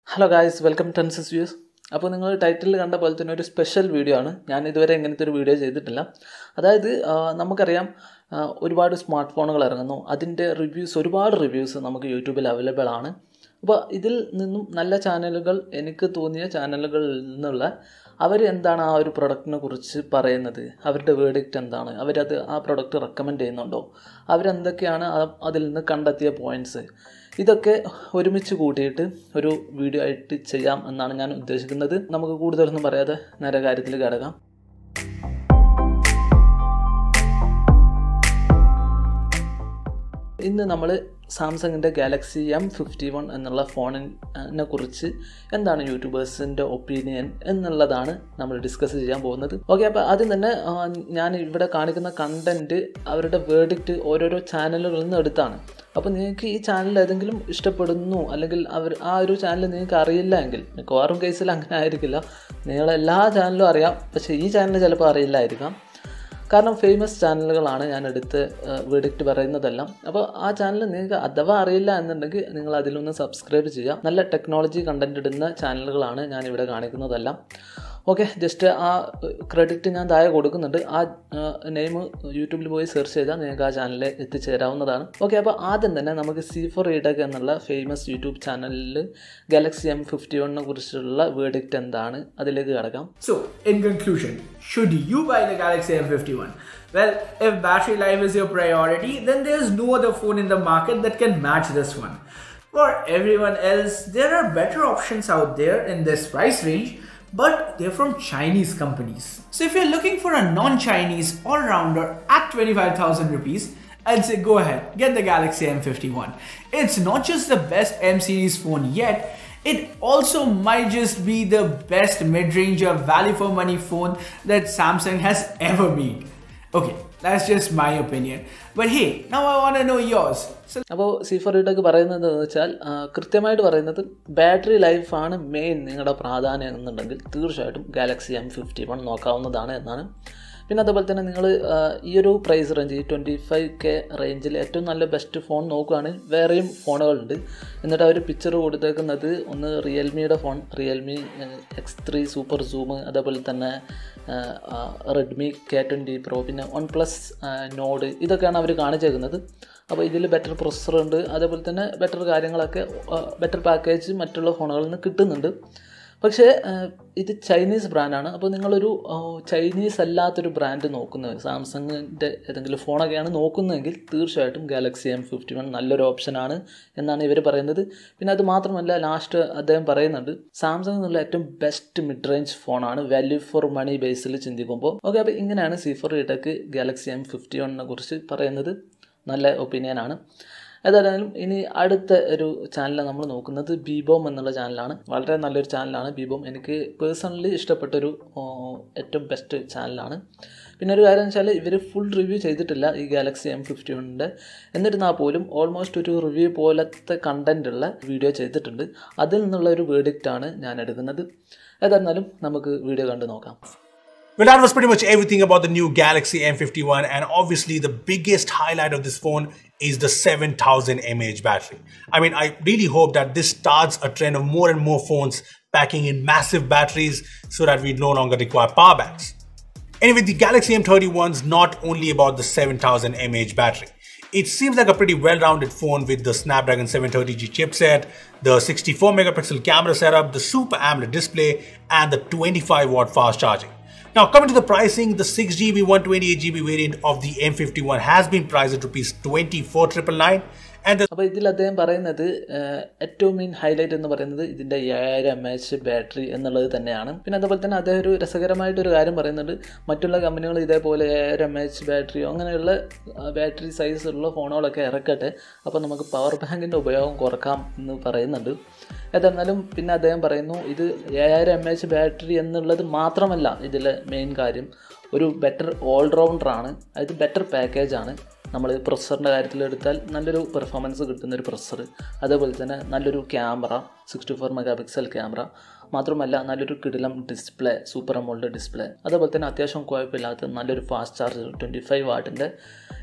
Hello guys welcome tenses views അപ്പോൾ നിങ്ങൾ title കണ്ട പോലെ തന്നെ ഒരു സ്പെഷ്യൽ വീഡിയോ ആണ് ഞാൻ ഇതുവരെ ഇങ്ങനത്തെ ഒരു വീഡിയോ ചെയ്തിട്ടില്ല അതായത് ആ, നമുക്കറിയാം ആ, ഒരുപാട് സ്മാർട്ട് ഫോണുകൾ ഇറങ്ങുന്നു അതിൻ്റെ റിവ്യൂസ് ഒരുപാട് റിവ്യൂസ് നമുക്ക് യൂട്യൂബിൽ അവൈലബിൾ ആണ് അപ്പോൾ ഇതിൽ നിന്നും നല്ല ചാനലുകൾ എനിക്ക് തോന്നിയ ചാനലുകളിൽ നിന്നുള്ള അവർ എന്താണ് ആ ഒരു പ്രൊഡക്റ്റിനെ കുറിച്ച് പറയുന്നത് അവരുടെ വേർഡിക്റ്റ് എന്താണ് അവരത് ആ പ്രൊഡക്റ്റ് റെക്കമെൻഡ് ചെയ്യുന്നുണ്ടോ അവരെന്തൊക്കെയാണ് ആ- അതിൽ നിന്ന് കണ്ടെത്തിയ പോയിൻറ്റ്സ് ഇതൊക്കെ ഒരുമിച്ച് കൂട്ടിയിട്ട് ഒരു വീഡിയോ ആയിട്ട് ചെയ്യാം എന്നാണ് ഞാൻ ഉദ്ദേശിക്കുന്നത് നമുക്ക് കൂടുതലൊന്നും പറയാതെ നേരെ കാര്യത്തിൽ കിടക്കാം ഇന്ന് നമ്മൾ സാംസങ്ങിൻ്റെ ഗാലക്സി എം ഫിഫ്റ്റി വൺ എന്നുള്ള ഫോണിനെ കുറിച്ച് എന്താണ് യൂട്യൂബേഴ്സിൻ്റെ ഒപ്പീനിയൻ എന്നുള്ളതാണ് നമ്മൾ ഡിസ്കസ് ചെയ്യാൻ പോകുന്നത് ഓക്കെ അപ്പോൾ ആദ്യം തന്നെ ആ, ഞാൻ ഇവിടെ കാണിക്കുന്ന കണ്ടൻറ്റ് അവരുടെ വേർഡിക്റ്റ് ഓരോരോ ചാനലുകളിൽ നിന്ന് എടുത്താണ് അപ്പോൾ നിങ്ങൾക്ക് ഈ ചാനൽ ഏതെങ്കിലും ഇഷ്ടപ്പെടുന്നു അല്ലെങ്കിൽ അവർ ആ ഒരു ചാനൽ നിങ്ങൾക്ക് അറിയില്ല എങ്കിൽ മിക്കവാറും കേസിൽ അങ്ങനെ ആയിരിക്കില്ല നിങ്ങൾ എല്ലാ ചാനലും അറിയാം പക്ഷേ ഈ ചാനൽ ചിലപ്പോൾ അറിയില്ലായിരിക്കാം കാരണം ഫേമസ് ചാനലുകളാണ് ഞാൻ എടുത്ത് വേഡിക്റ്റ് പറയുന്നതെല്ലാം അപ്പോൾ ആ ചാനൽ നിങ്ങൾക്ക് അഥവാ അറിയില്ല എന്നുണ്ടെങ്കിൽ നിങ്ങൾ അതിലൊന്ന് സബ്സ്ക്രൈബ് ചെയ്യുക നല്ല ടെക്നോളജി കണ്ടന്റ് ഇടുന്ന ചാനലുകളാണ് ഞാൻ ഇവിടെ കാണിക്കുന്നതെല്ലാം ഓക്കെ ജസ്റ്റ് ആ ക്രെഡിറ്റ് ഞാൻ താഴെ കൊടുക്കുന്നുണ്ട് ആ നെയിം യൂട്യൂബിൽ പോയി സെർച്ച് ചെയ്താൽ നിങ്ങൾക്ക് ആ ചാനലിൽ എത്തിച്ചേരാവുന്നതാണ് ഓക്കെ അപ്പോൾ ആദ്യം തന്നെ നമുക്ക് സി ഫോർ ഇഡക് എന്നുള്ള ഫേമസ് യൂട്യൂബ് ചാനലിൽ ഗാലക്സി എം ഫിഫ്റ്റി വണ്ണിനെ കുറിച്ചുള്ള വേഡിക്റ്റ് എന്താണ് അതിലേക്ക് കിടക്കാം So, in conclusion, should you buy the Galaxy M51? Well, if battery life is your priority, then there's no other phone in the market that can match this one. For everyone else, there are better options out there in this price range, but they're from Chinese companies. So, if you're looking for a non Chinese all rounder at 25,000 rupees, I'd say go ahead, get the Galaxy M51. It's not just the best M series phone yet, it also might just be the best mid-range or value for money phone that Samsung has ever made. Okay, that's just my opinion. But hey, now I want to know yours. So അപ്പോൾ സീഫറിഡൊക്കെ പറയുന്നത് എന്ന് വെച്ചാൽ ആ, കൃത്യമായിട്ട് പറയുന്നത് battery ലൈഫാണ് main നിങ്ങളുടെ പ്രാധാന്യം എന്നുണ്ടെങ്കിൽ തീർച്ചയായിട്ടും ഗാലക്സി എം ഫിഫ്റ്റി വൺ നോക്കാവുന്നതാണ് എന്നാണ് പിന്നെ അതുപോലെ തന്നെ നിങ്ങൾ ഈ ഒരു പ്രൈസ് റേഞ്ച് ഈ ട്വൻറ്റി ഫൈവ് കെ റേഞ്ചിൽ ഏറ്റവും നല്ല ബെസ്റ്റ് ഫോൺ നോക്കുകയാണെങ്കിൽ വേറെയും ഫോണുകളുണ്ട് എന്നിട്ട് അവർ പിക്ചർ കൊടുത്തേക്കുന്നത് ഒന്ന് റിയൽമിയുടെ phone Realme X three super zoom അതേപോലെ തന്നെ റെഡ്മി കെ ട്വൻറ്റി പ്രോ പിന്നെ വൺ പ്ലസ് നോഡ് ഇതൊക്കെയാണ് അവർ കാണിച്ചേക്കുന്നത് അപ്പോൾ ഇതിൽ ബെറ്റർ പ്രൊസസ്സർ ഉണ്ട് അതേപോലെ തന്നെ ബെറ്റർ കാര്യങ്ങളൊക്കെ ബെറ്റർ പാക്കേജ് മറ്റുള്ള ഫോണുകളിൽ നിന്ന് കിട്ടുന്നുണ്ട് പക്ഷേ ആ, ഇത് ചൈനീസ് ബ്രാൻഡാണ് അപ്പോൾ നിങ്ങളൊരു ആ, ചൈനീസ് അല്ലാത്തൊരു ബ്രാൻഡ് നോക്കുന്നത് സാംസങ്ങിൻ്റെ ഏതെങ്കിലും ഫോണൊക്കെയാണ് നോക്കുന്നതെങ്കിൽ തീർച്ചയായിട്ടും ഗാലക്സി എം ഫിഫ്റ്റി വൺ നല്ലൊരു ഓപ്ഷനാണ് എന്നാണ് ഇവർ പറയുന്നത് പിന്നെ അത് മാത്രമല്ല ലാസ്റ്റ് അദ്ദേഹം പറയുന്നുണ്ട് സാംസങ് എന്നുള്ള ഏറ്റവും ബെസ്റ്റ് മിഡ് റേഞ്ച് ഫോണാണ് വാല്യൂ ഫോർ മണി ബേസിൽ ചിന്തിക്കുമ്പോൾ ഓക്കെ അപ്പോൾ ഇങ്ങനെയാണ് സി ഫോർ ഇടക്ക് ഗാലക്സി എം ഫിഫ്റ്റി വണ്ണിനെ കുറിച്ച് പറയുന്നത് നല്ല ഒപ്പീനിയനാണ് ഏതായാലും ഇനി അടുത്ത ഒരു ചാനൽ നമ്മൾ നോക്കുന്നത് ബീബോം എന്നുള്ള ചാനലാണ് വളരെ നല്ലൊരു ചാനലാണ് ബീബോം എനിക്ക് പേഴ്സണലി ഇഷ്ടപ്പെട്ടൊരു ഓ, ഏറ്റവും ബെസ്റ്റ് ചാനലാണ് പിന്നെ ഒരു കാര്യം വെച്ചാൽ ഇവർ ഫുൾ റിവ്യൂ ചെയ്തിട്ടില്ല ഈ ഗാലക്സി എം ഫിഫ്റ്റി വണ്ണിൻ്റെ എന്നിരുന്നാൽ പോലും ഓൾമോസ്റ്റ് ഒരു റിവ്യൂ പോലത്തെ കണ്ടൻ്റ് ഉള്ള വീഡിയോ ചെയ്തിട്ടുണ്ട് അതിൽ നിന്നുള്ള ഒരു വേർഡിക്റ്റാണ് ഞാൻ എടുക്കുന്നത് ഏതായിരുന്നാലും നമുക്ക് വീഡിയോ കണ്ടു നോക്കാം Well, that was pretty much everything about the new Galaxy M51, and obviously, the biggest highlight of this phone is the 7000 mAh battery. I mean, I really hope that this starts a trend of more and more phones packing in massive batteries so that we no longer require power banks. Anyway, the Galaxy M31 is not only about the 7000 mAh battery. It seems like a pretty well-rounded phone with the Snapdragon 730G chipset, the 64 megapixel camera setup, the Super AMOLED display, and the 25 watt fast charging. Now, coming to the pricing, the 6GB 128GB variant of the M51 has been priced at rupees 24999 and the അപ്പോൾ ഇതിൽ അദ്ദേഹം പറയുന്നത് ഏഹ്, ഏറ്റവും main highlight എന്ന് പറയുന്നത് ഇതിൻ്റെ ഏഴായിരം M H battery എന്നുള്ളത് തന്നെയാണ് പിന്നെ അതുപോലെ തന്നെ അദ്ദേഹം ഒരു രസകരമായിട്ടൊരു കാര്യം പറയുന്നുണ്ട് മറ്റുള്ള കമ്പനികൾ ഇതേപോലെ ഏഴായിരം എം എച്ച് ബാറ്ററിയോ അങ്ങനെയുള്ള ബാറ്ററി സൈസ് ഉള്ള ഫോണുകളൊക്കെ ഇറക്കട്ടെ അപ്പോൾ നമുക്ക് പവർ ബാങ്കിൻ്റെ ഉപയോഗം കുറക്കാം എന്ന് പറയുന്നുണ്ട് ഏതായിരുന്നാലും പിന്നെ അദ്ദേഹം പറയുന്നു ഇത് ഏഴായിരം എം എച്ച് ബാറ്ററി എന്നുള്ളത് മാത്രമല്ല ഇതിലെ മെയിൻ കാര്യം ഒരു ബെറ്റർ ഓൾറൗണ്ടറാണ് അതായത് ബെറ്റർ പാക്കേജാണ് നമ്മൾ പ്രൊസസ്സറിൻ്റെ കാര്യത്തിൽ എടുത്താൽ നല്ലൊരു പെർഫോമൻസ് കിട്ടുന്ന ഒരു പ്രൊസസ്സർ അതേപോലെ തന്നെ നല്ലൊരു camera sixty four mega pixel camera മാത്രമല്ല നല്ലൊരു കിടിലം ഡിസ്പ്ലേ സൂപ്പർ അമോൾഡ് ഡിസ്പ്ലേ അതേപോലെ തന്നെ അത്യാവശ്യം കുഴപ്പമില്ലാത്ത നല്ലൊരു ഫാസ്റ്റ് ചാർജർ ട്വൻറ്റി ഫൈവ് വാട്ടിൻ്റെ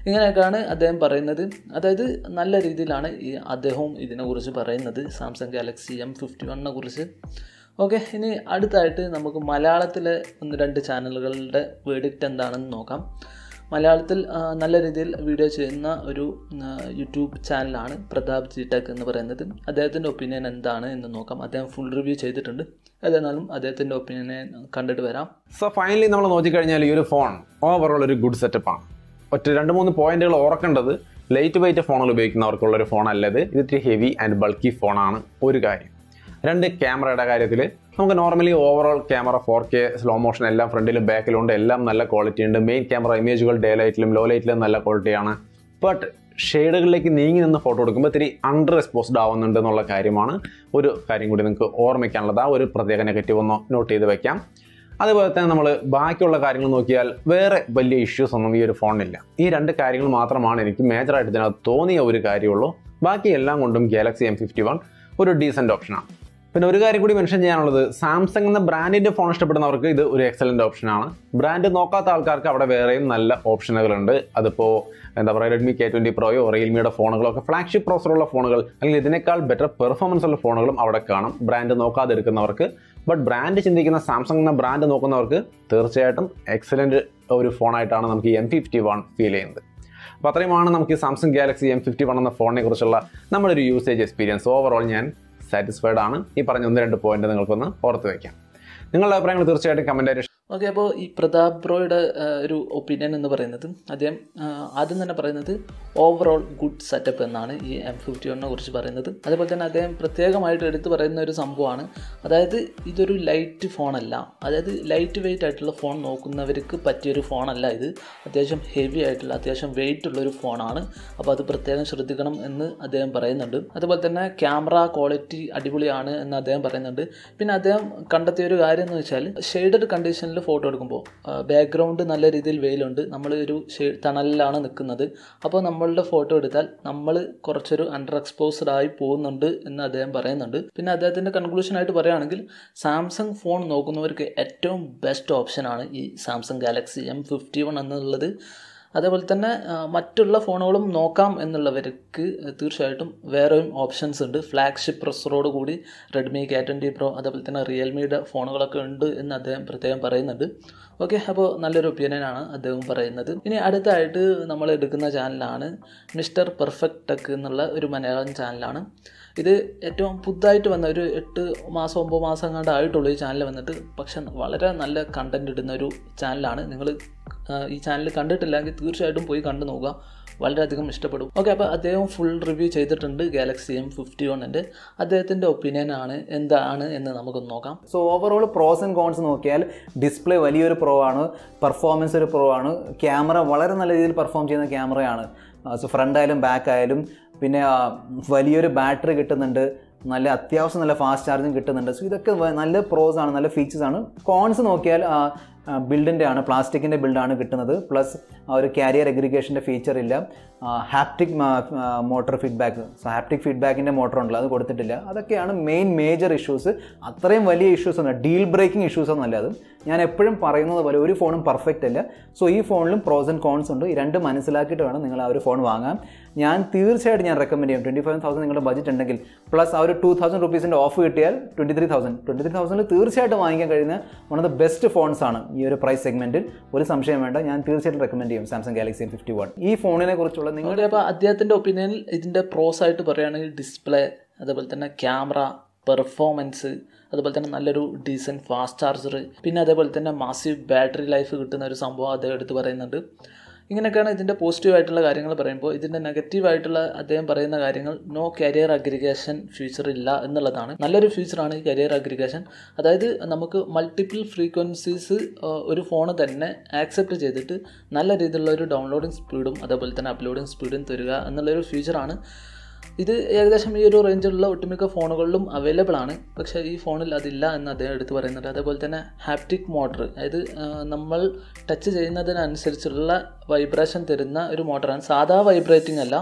ഇങ്ങനെയൊക്കെയാണ് അദ്ദേഹം പറയുന്നത് അതായത് നല്ല രീതിയിലാണ് ഈ അദ്ദേഹവും ഇതിനെക്കുറിച്ച് പറയുന്നത് സാംസങ് ഗാലക്സി എം ഫിഫ്റ്റി വണ്ണിനെ കുറിച്ച് ഓക്കെ ഇനി അടുത്തായിട്ട് നമുക്ക് മലയാളത്തിലെ ഒന്ന് രണ്ട് ചാനലുകളുടെ വേഡിക്റ്റ് എന്താണെന്ന് നോക്കാം മലയാളത്തിൽ ആ, നല്ല രീതിയിൽ വീഡിയോ ചെയ്യുന്ന ഒരു ആ, യൂട്യൂബ് ചാനലാണ് പ്രതാപ് ജി ടെക് എന്ന് പറയുന്നത് അദ്ദേഹത്തിൻ്റെ ഒപ്പീനിയൻ എന്താണ് എന്ന് നോക്കാം അദ്ദേഹം ഫുൾ റിവ്യൂ ചെയ്തിട്ടുണ്ട് ഏതായാലും അദ്ദേഹത്തിൻ്റെ ഒപ്പീനിയനെ കണ്ടിട്ട് വരാം സോ ഫൈനലി നമ്മൾ നോക്കിക്കഴിഞ്ഞാൽ ഈ ഒരു ഫോൺ ഓവറോൾ ഒരു ഗുഡ് സെറ്റപ്പാണ് ഒറ്റ രണ്ട് മൂന്ന് പോയിന്റുകൾ ഓർക്കേണ്ടത് ലൈറ്റ് വെയിറ്റ് ഫോണുകൾ ഉപയോഗിക്കുന്നവർക്കുള്ള ഒരു ഫോൺ അല്ലത് ഇത് ഇത്തിരി ഹെവി ആൻഡ് ബൾക്കി ഫോണാണ് ഒരു കാര്യം രണ്ട് ക്യാമറയുടെ കാര്യത്തിൽ നമുക്ക് normally overall camera four K slow motion എല്ലാം ഫ്രണ്ടിലും ബാക്കിലും ഉണ്ട് എല്ലാം നല്ല ക്വാളിറ്റി ഉണ്ട് മെയിൻ ക്യാമറ ഇമേജുകൾ ഡേ ലൈറ്റിലും ലോ ലൈറ്റിലും നല്ല ക്വാളിറ്റിയാണ് ബട്ട് ഷെയ്ഡുകളിലേക്ക് നീങ്ങി നിന്ന് ഫോട്ടോ എടുക്കുമ്പോൾ ഇത്തിരി അണ്ടർ എക്സ്പോസ്ഡ് ആവുന്നുണ്ട് എന്നുള്ള കാര്യമാണ് ഒരു കാര്യം കൂടി നിങ്ങൾക്ക് ഓർമ്മിക്കാനുള്ളത് ആ ഒരു പ്രത്യേക നെഗറ്റീവ് ഒന്ന് നോട്ട് ചെയ്ത് വെക്കാം അതുപോലെ തന്നെ നമ്മൾ ബാക്കിയുള്ള കാര്യങ്ങൾ നോക്കിയാൽ വേറെ വലിയ ഇഷ്യൂസ് ഒന്നും ഈ ഒരു ഫോണിനില്ല ഈ രണ്ട് കാര്യങ്ങൾ മാത്രമാണ് എനിക്ക് മേജറായിട്ട് ഇതിനകത്ത് തോന്നിയ ഒരു കാര്യമുള്ളൂ ബാക്കി എല്ലാം കൊണ്ടും ഗാലക്സി എം ഫിഫ്റ്റി വൺ ഒരു ഡീസൻറ്റ് ഓപ്ഷനാണ് പിന്നെ ഒരു കാര്യം കൂടി മെൻഷൻ ചെയ്യാനുള്ളത് സാംസങ് എന്ന ബ്രാൻഡിന്റെ ഫോൺ ഇഷ്ടപ്പെടുന്നവർക്ക് ഇത് ഒരു എക്സലന്റ് ഓപ്ഷനാണ് ബ്രാൻഡ് നോക്കാത്ത ആൾക്കാർക്ക് അവിടെ വേറെയും നല്ല ഓപ്ഷനുകളുണ്ട് അതിപ്പോൾ എന്താ പറയുക റെഡ്മി കെ ട്വൻറ്റി പ്രോയോ റിയൽമിയുടെ ഫോണുകളോ ഒക്കെ ഫ്ലാഗ്ഷിപ്പ് പ്രോസറുള്ള ഫോണുകൾ അല്ലെങ്കിൽ ഇതിനേക്കാൾ ബെറ്റർ പെർഫോമൻസ് ഉള്ള ഫോണുകളും അവിടെ കാണും ബ്രാൻഡ് നോക്കാതെ എടുക്കുന്നവർക്ക് ബട്ട് ബ്രാൻഡ് ചിന്തിക്കുന്ന സാംസങ് എന്ന ബ്രാൻഡ് നോക്കുന്നവർക്ക് തീർച്ചയായിട്ടും എക്സലന്റ് ഒരു ഫോണായിട്ടാണ് നമുക്ക് ഈ എം ഫിഫ്റ്റി വൺ ഫീൽ ചെയ്യുന്നത് അപ്പോൾ അത്രയുമാണ് നമുക്ക് ഈ Samsung Galaxy M fifty one എന്ന ഫോണിനെ കുറിച്ചുള്ള നമ്മുടെ ഒരു യൂസേജ് എക്സ്പീരിയൻസ് ഓവറോൾ ഞാൻ സാറ്റിസ്ഫൈഡ് ആണ് ഈ പറഞ്ഞ ഒന്ന് രണ്ട് പോയിന്റ് നിങ്ങൾക്കൊന്ന് ഓർത്ത് വയ്ക്കാം നിങ്ങളുടെ അഭിപ്രായങ്ങൾ തീർച്ചയായിട്ടും കമൻറ്റായിട്ട് ഓക്കെ അപ്പോൾ ഈ പ്രതാപ് ബ്രോയുടെ ആ, ഒരു ഒപ്പീനിയൻ എന്ന് പറയുന്നത് അദ്ദേഹം ആ, ആദ്യം തന്നെ പറയുന്നത് ഓവറോൾ ഗുഡ് സെറ്റപ്പ് എന്നാണ് ഈ എം ഫിഫ്റ്റി വണ്ണിനെ കുറിച്ച് പറയുന്നത് അതേപോലെ തന്നെ അദ്ദേഹം പ്രത്യേകമായിട്ട് എടുത്തു പറയുന്ന ഒരു സംഭവമാണ് അതായത് ഇതൊരു ലൈറ്റ് ഫോണല്ല അതായത് ലൈറ്റ് വെയിറ്റ് ആയിട്ടുള്ള ഫോൺ നോക്കുന്നവർക്ക് പറ്റിയൊരു ഫോണല്ല ഇത് അത്യാവശ്യം ഹെവി ആയിട്ടുള്ള അത്യാവശ്യം വെയിറ്റ് ഉള്ള ഒരു ഫോണാണ് അപ്പോൾ അത് പ്രത്യേകം ശ്രദ്ധിക്കണം എന്ന് അദ്ദേഹം പറയുന്നുണ്ട് അതുപോലെ തന്നെ ക്യാമറ ക്വാളിറ്റി അടിപൊളിയാണ് എന്ന് അദ്ദേഹം പറയുന്നുണ്ട് പിന്നെ അദ്ദേഹം കണ്ടെത്തിയ ഒരു കാര്യം എന്ന് വെച്ചാൽ ഷെയ്ഡഡ് കണ്ടീഷനിൽ ഫോട്ടോ എടുക്കുമ്പോൾ ബാക്ക്ഗ്രൗണ്ട് നല്ല രീതിയിൽ വെയിലുണ്ട് നമ്മൾ ഒരു ഷേ തണലിലാണ് നിൽക്കുന്നത് അപ്പോൾ നമ്മളുടെ ഫോട്ടോ എടുത്താൽ നമ്മൾ കുറച്ചൊരു അണ്ടർ എക്സ്പോസ്ഡ് ആയി പോകുന്നുണ്ട് എന്ന് അദ്ദേഹം പറയുന്നുണ്ട് പിന്നെ അദ്ദേഹത്തിൻ്റെ കൺക്ലൂഷൻ ആയിട്ട് പറയുകയാണെങ്കിൽ സാംസങ് ഫോൺ നോക്കുന്നവർക്ക് ഏറ്റവും ബെസ്റ്റ് ഓപ്ഷനാണ് ഈ Samsung Galaxy M fifty one എന്നുള്ളത് അതേപോലെ തന്നെ ആ, മറ്റുള്ള ഫോണുകളും നോക്കാം എന്നുള്ളവർക്ക് തീർച്ചയായിട്ടും വേറെയും ഓപ്ഷൻസ് ഉണ്ട് ഫ്ലാഗ്ഷിപ്പ് പ്രൊസറോട് കൂടി റെഡ്മി കെ ട്വൻറ്റി പ്രോ അതേപോലെ തന്നെ റിയൽമിയുടെ ഫോണുകളൊക്കെ ഉണ്ട് എന്ന് അദ്ദേഹം പ്രത്യേകം പറയുന്നുണ്ട് ഓക്കെ അപ്പോൾ നല്ലൊരു ഒപ്പീനിയനാണ് അദ്ദേഹം പറയുന്നത് ഇനി അടുത്തായിട്ട് നമ്മൾ എടുക്കുന്ന ചാനലാണ് മിസ്റ്റർ പെർഫെക്റ്റ് ടെക് എന്നുള്ള ഒരു മലയാളം ചാനലാണ് ഇത് ഏറ്റവും പുതുതായിട്ട് വന്ന ഒരു എട്ട് മാസം ഒമ്പത് മാസം അങ്ങാണ്ട് ആയിട്ടുള്ളൂ ഈ ചാനൽ വന്നിട്ട് പക്ഷെ വളരെ നല്ല കണ്ടന്റ് ഇടുന്ന ഒരു ചാനലാണ് നിങ്ങൾ ഈ ചാനൽ കണ്ടിട്ടില്ലെങ്കിൽ തീർച്ചയായിട്ടും പോയി കണ്ടു നോക്കുക വളരെയധികം ഇഷ്ടപ്പെടും ഓക്കെ അപ്പോൾ അദ്ദേഹം ഫുൾ റിവ്യൂ ചെയ്തിട്ടുണ്ട് ഗാലക്സി എം ഫിഫ്റ്റി വണ്ണിൻ്റെ അദ്ദേഹത്തിൻ്റെ ഒപ്പീനിയൻ ആണ് എന്താണ് എന്ന് നമുക്കൊന്ന് നോക്കാം so overall pros and cons നോക്കിയാൽ ഡിസ്പ്ലേ വലിയൊരു പ്രോ ആണ് പെർഫോമൻസ് ഒരു പ്രോ ആണ് ക്യാമറ വളരെ നല്ല രീതിയിൽ പെർഫോം ചെയ്യുന്ന ക്യാമറയാണ് സോ ഫ്രണ്ട് ആയാലും ബാക്ക് ആയാലും പിന്നെ ആ, വലിയൊരു ബാറ്ററി കിട്ടുന്നുണ്ട് നല്ല അത്യാവശ്യം നല്ല ഫാസ്റ്റ് ചാർജിങ് കിട്ടുന്നുണ്ട് സോ ഇതൊക്കെ വ- നല്ല പ്രോസ് ആണ് നല്ല ഫീച്ചേഴ്സ് ആണ് കോൺസ് നോക്കിയാൽ ബിൽഡിൻ്റെ ആണ് പ്ലാസ്റ്റിക്കിൻ്റെ ബിൽഡാണ് കിട്ടുന്നത് പ്ലസ് ആ ഒരു കാരിയർ എഗ്രിഗേഷൻ്റെ ഫീച്ചർ ഇല്ല haptic motor feedback so haptic ഫീഡ്ബാക്കിൻ്റെ മോട്ടർ ഉണ്ടല്ലോ അത് കൊടുത്തിട്ടില്ല അതൊക്കെയാണ് മെയിൻ മേജർ ഇഷ്യൂസ് അത്രയും വലിയ ഇഷ്യൂസ് ഒന്നും ഡീൽ ബ്രേക്കിംഗ് ഇഷ്യൂസ് ഒന്നും അല്ല അത് ഞാൻ എപ്പോഴും പറയുന്നത് പോലെ ഒരു ഫോണും പെർഫെക്റ്റ് അല്ല സോ ഈ ഫോണിലും പ്രോസ് ആൻഡ് കോൺസ് ഉണ്ട് ഈ രണ്ട് മനസ്സിലാക്കിയിട്ട് വേണം നിങ്ങൾ ആ ഒരു ഫോൺ വാങ്ങാൻ ഞാൻ തീർച്ചയായിട്ടും ഞാൻ റെക്കമെൻഡ് ചെയ്യും ട്വൻറ്റി ഫൈവ് തൗസൻഡ് നിങ്ങളുടെ ബജറ്റ് ഉണ്ടെങ്കിൽ പ്ലസ് ആ ഒരു ടു തൗസൻഡ് റുപ്പീസിൻ്റെ ഓഫ് കിട്ടിയാൽ twenty three thousand twenty three തൗസൻഡിൽ തീർച്ചയായിട്ടും വാങ്ങിക്കാൻ കഴിയുന്ന one of the best phones ആണ് ഈ ഒരു പ്രൈസ് സെഗ്മെൻറ്റിൽ ഒരു സംശയം വേണ്ട ഞാൻ തീർച്ചയായിട്ടും റെക്കമെൻഡ് ചെയ്യും Samsung Galaxy M fifty one ഈ ഫോണിനെ കുറിച്ചുള്ള നിങ്ങളുടെ നിങ്ങളുടെ അപ്പോൾ അദ്ദേഹത്തിൻ്റെ ഒപ്പീനിയനിൽ ഇതിൻ്റെ പ്രോസ് ആയിട്ട് പറയുകയാണെങ്കിൽ ഡിസ്പ്ലേ അതേപോലെ തന്നെ ക്യാമറ പെർഫോമൻസ് അതുപോലെ തന്നെ നല്ലൊരു ഡീസൻറ്റ് ഫാസ്റ്റ് ചാർജർ പിന്നെ അതേപോലെ തന്നെ മാസീവ് ബാറ്ററി ലൈഫ് കിട്ടുന്ന ഒരു സംഭവം അദ്ദേഹം എടുത്ത് പറയുന്നുണ്ട് ഇങ്ങനെയൊക്കെയാണ് ഇതിൻ്റെ പോസിറ്റീവ് ആയിട്ടുള്ള കാര്യങ്ങൾ പറയുമ്പോൾ ഇതിൻ്റെ നെഗറ്റീവ് ആയിട്ടുള്ള അദ്ദേഹം പറയുന്ന കാര്യങ്ങൾ നോ കരിയർ അഗ്രിഗേഷൻ ഫീച്ചർ ഇല്ല എന്നുള്ളതാണ് നല്ലൊരു ഫീച്ചറാണ് ഈ കരിയർ അഗ്രിഗേഷൻ അതായത് നമുക്ക് മൾട്ടിപ്പിൾ ഫ്രീക്വൻസീസ് ഒരു ഫോൺ തന്നെ ആക്സെപ്റ്റ് ചെയ്തിട്ട് നല്ല രീതിയിലുള്ള ഒരു ഡൗൺലോഡിങ് സ്പീഡും അതേപോലെ തന്നെ അപ്ലോഡിങ് സ്പീഡും തരിക എന്നുള്ളൊരു ഫീച്ചറാണ് ഇത് ഏകദേശം ഈ ഒരു റേഞ്ചിലുള്ള ഒട്ടുമിക്ക ഫോണുകളിലും അവൈലബിൾ ആണ് പക്ഷേ ഈ ഫോണിൽ അതില്ല എന്ന് അദ്ദേഹം എടുത്ത് പറയുന്നുണ്ട് അതേപോലെ തന്നെ ഹാപ്റ്റിക് മോട്ടർ അതായത് ആ, നമ്മൾ ടച്ച് ചെയ്യുന്നതിനനുസരിച്ചുള്ള വൈബ്രേഷൻ തരുന്ന ഒരു മോട്ടറാണ് സാധാ വൈബ്രേറ്റിംഗ് അല്ല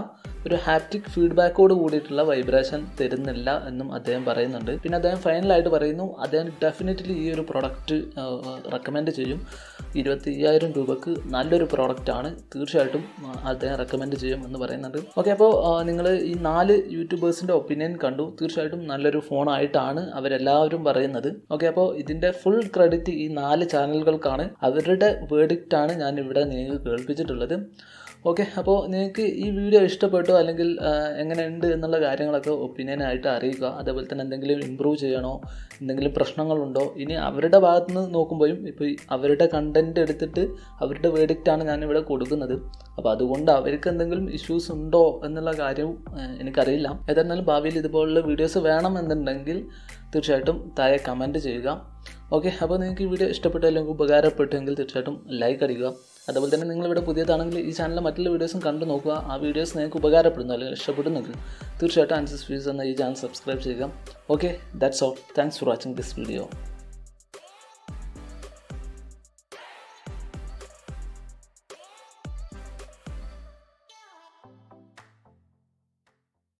ഒരു ഹാപ്റ്റിക് ഫീഡ്ബാക്കോട് കൂടിയിട്ടുള്ള വൈബ്രേഷൻ തരുന്നില്ല എന്നും അദ്ദേഹം പറയുന്നുണ്ട് പിന്നെ അദ്ദേഹം ഫൈനലായിട്ട് പറയുന്നു അദ്ദേഹം ഡെഫിനറ്റ്ലി ഈ ഒരു പ്രൊഡക്റ്റ് റെക്കമെൻഡ് ചെയ്യും ഇരുപത്തി അയ്യായിരം രൂപക്ക് നല്ലൊരു പ്രോഡക്റ്റാണ് തീർച്ചയായിട്ടും ആ, അദ്ദേഹം റെക്കമെൻഡ് ചെയ്യും എന്ന് പറയുന്നുണ്ട് ഓക്കെ അപ്പോൾ നിങ്ങൾ ഈ നാല് യൂട്യൂബേഴ്സിൻ്റെ ഒപ്പീനിയൻ കണ്ടു തീർച്ചയായിട്ടും നല്ലൊരു ഫോണായിട്ടാണ് അവരെല്ലാവരും പറയുന്നത് ഓക്കെ അപ്പോൾ ഇതിൻ്റെ ഫുൾ ക്രെഡിറ്റ് ഈ നാല് ചാനലുകൾക്കാണ് അവരുടെ വേർഡിക്റ്റാണ് ഞാൻ ഇവിടെ നിങ്ങൾക്ക് കേൾപ്പിച്ചിട്ടുള്ളത് ഓക്കെ അപ്പോൾ നിങ്ങൾക്ക് ഈ വീഡിയോ ഇഷ്ടപ്പെട്ടോ അല്ലെങ്കിൽ ആ, എങ്ങനെയുണ്ട് എന്നുള്ള കാര്യങ്ങളൊക്കെ ഒപ്പീനിയനായിട്ട് അറിയിക്കുക അതേപോലെ തന്നെ എന്തെങ്കിലും ഇമ്പ്രൂവ് ചെയ്യണോ എന്തെങ്കിലും പ്രശ്നങ്ങളുണ്ടോ ഇനി അവരുടെ ഭാഗത്ത് നിന്ന് നോക്കുമ്പോഴും ഇപ്പോൾ അവരുടെ കണ്ടൻറ്റ് എടുത്തിട്ട് അവരുടെ വേർഡിക്റ്റാണ് ഞാനിവിടെ കൊടുക്കുന്നത് അപ്പോൾ അതുകൊണ്ട് അവർക്ക് എന്തെങ്കിലും ഇഷ്യൂസ് ഉണ്ടോ എന്നുള്ള കാര്യവും ആ, എനിക്കറിയില്ല ഏതായിരുന്നാലും ഭാവിയിൽ ഇതുപോലുള്ള വീഡിയോസ് വേണമെന്നുണ്ടെങ്കിൽ തീർച്ചയായിട്ടും താഴെ കമൻറ്റ് ചെയ്യുക ഓക്കെ അപ്പോൾ നിങ്ങൾക്ക് ഈ വീഡിയോ ഇഷ്ടപ്പെട്ടു അല്ലെങ്കിൽ ഉപകാരപ്പെട്ടെങ്കിൽ തീർച്ചയായിട്ടും ലൈക്ക് അടിക്കുക അതുപോലെ തന്നെ നിങ്ങളിവിടെ പുതിയതാണെങ്കിൽ ഈ ചാനലിലെ മറ്റുള്ള വീഡിയോസും കണ്ടു നോക്കുക ആ വീഡിയോസ് നിങ്ങൾക്ക് ഉപകാരപ്പെടുന്നു അല്ലെങ്കിൽ ഇഷ്ടപ്പെടുന്നെങ്കിൽ തീർച്ചയായിട്ടും ആൻസസ് വ്യൂസ് എന്ന ഈ ചാനൽ സബ്സ്ക്രൈബ് ചെയ്യുക okay that's all thanks for watching this video